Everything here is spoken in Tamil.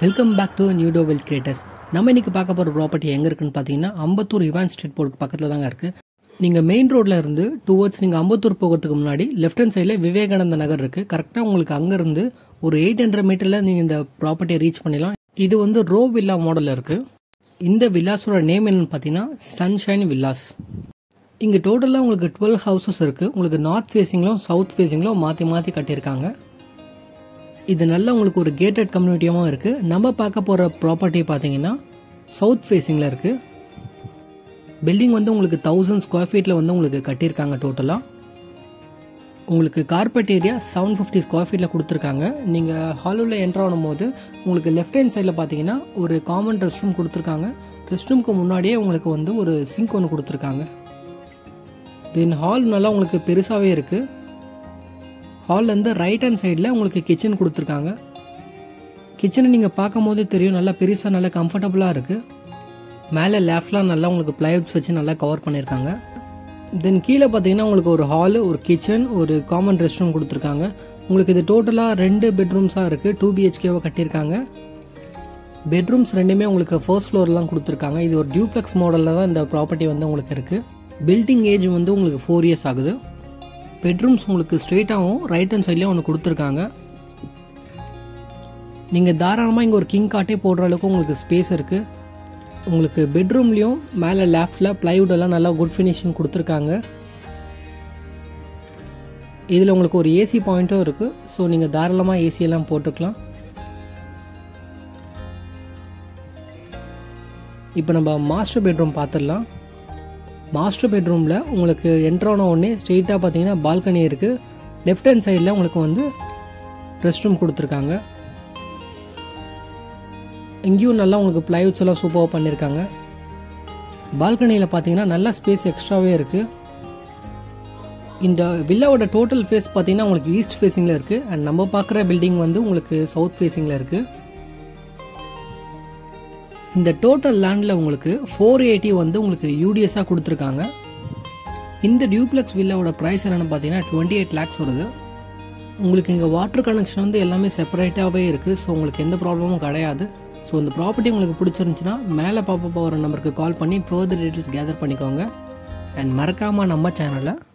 வெல்கம் பேக் டு நியூடோ வெல் கிரியேட்டர்ஸ் நம்ம இன்னைக்கு பார்க்க போகிற ப்ராப்பர்ட்டி எங்கே இருக்குன்னு பார்த்தீங்கன்னா அம்பத்தூர் இவான் ஸ்ட்ரீட் போர்டுக்கு பக்கத்தில் தாங்க இருக்குது நீங்கள் மெயின் ரோட்ல இருந்து டுவர்ட்ஸ் நீங்கள் அம்பத்தூர் போகிறதுக்கு முன்னாடி லெஃப்ட் ஹேண்ட் சைடில் விவேகானந்த நகர் இருக்குது கரெக்டாக உங்களுக்கு அங்கேருந்து ஒரு எயிட் ஹண்ட்ரட் மீட்டரில் நீங்கள் இந்த ப்ராப்பர்ட்டியை ரீச் பண்ணிடலாம் இது வந்து ரோ வில்லா மாடலில் இருக்குது இந்த வில்லாஸோட நேம் என்னன்னு பார்த்தீங்கன்னா சன்ஷைன் வில்லாஸ் இங்கே டோட்டலாக உங்களுக்கு டுவெல் ஹவுசஸ் இருக்குது உங்களுக்கு நார்த் ஃபேஸிங்லும் சவுத் ஃபேஸிங்லும் மாற்றி மாற்றி கட்டியிருக்காங்க இது நல்ல உங்களுக்கு ஒரு கேட்டட் கம்யூனிட்டியாகவும் இருக்குது நம்ம பார்க்க போகிற ப்ராப்பர்ட்டி பார்த்தீங்கன்னா சவுத் ஃபேஸிங்கில் இருக்குது பில்டிங் வந்து உங்களுக்கு தௌசண்ட் ஸ்கொயர் ஃபீட்டில் வந்து உங்களுக்கு கட்டியிருக்காங்க டோட்டலாக உங்களுக்கு carpet area seven fifty square ஃபீட்டில் கொடுத்துருக்காங்க நீங்கள் ஹாலில் என்ட்ரு ஆகும்போது உங்களுக்கு லெஃப்ட் ஹேண்ட் சைடில் பார்த்தீங்கன்னா ஒரு காமன் ரெஸ்ட் ரூம் கொடுத்துருக்காங்க ரெஸ்ட் ரூம்க்கு முன்னாடியே உங்களுக்கு வந்து ஒரு சிங்க் ஒன்று கொடுத்துருக்காங்க தென் ஹால் நல்லா உங்களுக்கு பெருசாகவே இருக்குது ஹால்லேருந்து ரைட் ஹேண்ட் சைடில் உங்களுக்கு கிச்சன் கொடுத்துருக்காங்க கிச்சனை நீங்கள் பார்க்கும் போதே தெரியும் நல்லா பெருசாக நல்லா கம்ஃபர்டபுளாக இருக்குது மேலே லேஃப்ட்லாம் நல்லா உங்களுக்கு பிளைவுட்ஸ் வச்சு நல்லா கவர் பண்ணியிருக்காங்க தென் கீழே பார்த்தீங்கன்னா உங்களுக்கு ஒரு ஹாலு ஒரு கிச்சன் ஒரு காமன் ரெஸ்ட் ரூம் கொடுத்துருக்காங்க உங்களுக்கு இது டோட்டலாக ரெண்டு பெட்ரூம்ஸாக இருக்குது டூ பிஹெச்கேவை கட்டியிருக்காங்க பெட்ரூம்ஸ் ரெண்டுமே உங்களுக்கு ஃபர்ஸ்ட் ஃப்ளோர்லாம் கொடுத்துருக்காங்க இது ஒரு டியூப்ளெக்ஸ் மாடலில் தான் இந்த ப்ராப்பர்ட்டி வந்து உங்களுக்கு இருக்குது பில்டிங் ஏஜ் வந்து உங்களுக்கு ஃபோர் இயர்ஸ் ஆகுது பெட்ரூம்ஸ் உங்களுக்கு ஸ்ட்ரெயிட்டாகவும் ரைட் ஹேண்ட் சைட்லேயும் ஒன்று கொடுத்துருக்காங்க நீங்கள் தாராளமாக இங்கே ஒரு கிங் காட்டே போடுற அளவுக்கு உங்களுக்கு ஸ்பேஸ் இருக்குது உங்களுக்கு பெட்ரூம்லேயும் மேலே லேஃப்டில் பிளைவுட்டெல்லாம் நல்லா குட் ஃபினிஷிங் கொடுத்துருக்காங்க இதில் உங்களுக்கு ஒரு ஏசி பாயிண்ட்டும் இருக்குது ஸோ நீங்கள் தாராளமாக ஏசியெல்லாம் போட்டுக்கலாம் இப்போ நம்ம மாஸ்டர் பெட்ரூம் பார்த்துடலாம் மாஸ்டர் பெட்ரூமில் உங்களுக்கு என்ட்ரான உடனே ஸ்ட்ரெயிட்டாக பார்த்தீங்கன்னா பால்கனி இருக்குது லெஃப்ட் ஹேண்ட் சைடில் உங்களுக்கு வந்து ரெஸ்ட் ரூம் கொடுத்துருக்காங்க இங்கேயும் நல்லா உங்களுக்கு பிளைவுட்ஸ் எல்லாம் சூப்பராக பண்ணியிருக்காங்க பால்கனியில் பார்த்தீங்கன்னா நல்லா ஸ்பேஸ் எக்ஸ்ட்ராவே இருக்குது இந்த வில்லாவோட டோட்டல் ஃபேஸ் பார்த்தீங்கன்னா உங்களுக்கு ஈஸ்ட் ஃபேஸிங்கில் இருக்குது அண்ட் நம்ம பார்க்குற பில்டிங் வந்து உங்களுக்கு சவுத் ஃபேஸிங்கில் இருக்குது இந்த டோட்டல் லேண்டில் உங்களுக்கு ஃபோர் எயிட்டி வந்து உங்களுக்கு யூடிஎஸ்ஸாக கொடுத்துருக்காங்க இந்த டியூப்ளெக்ஸ் வில்லாவோட ப்ரைஸ் என்னென்னு பார்த்தீங்கன்னா டுவெண்ட்டி எயிட் லேக்ஸ் வருது உங்களுக்கு இங்கே வாட்டர் கனெக்ஷன் வந்து எல்லாமே செப்பரேட்டாகவே இருக்குது ஸோ உங்களுக்கு எந்த ப்ராப்ளமும் கிடையாது ஸோ இந்த ப்ராப்பர்ட்டி உங்களுக்கு பிடிச்சிருந்துச்சுன்னா மேலே பாப்பா போகிற நம்பருக்கு கால் பண்ணி ஃபர்தர் டீட்டெயில்ஸ் கேதர் பண்ணிக்கோங்க அண்ட் மறக்காமல் நம்ம சேனலை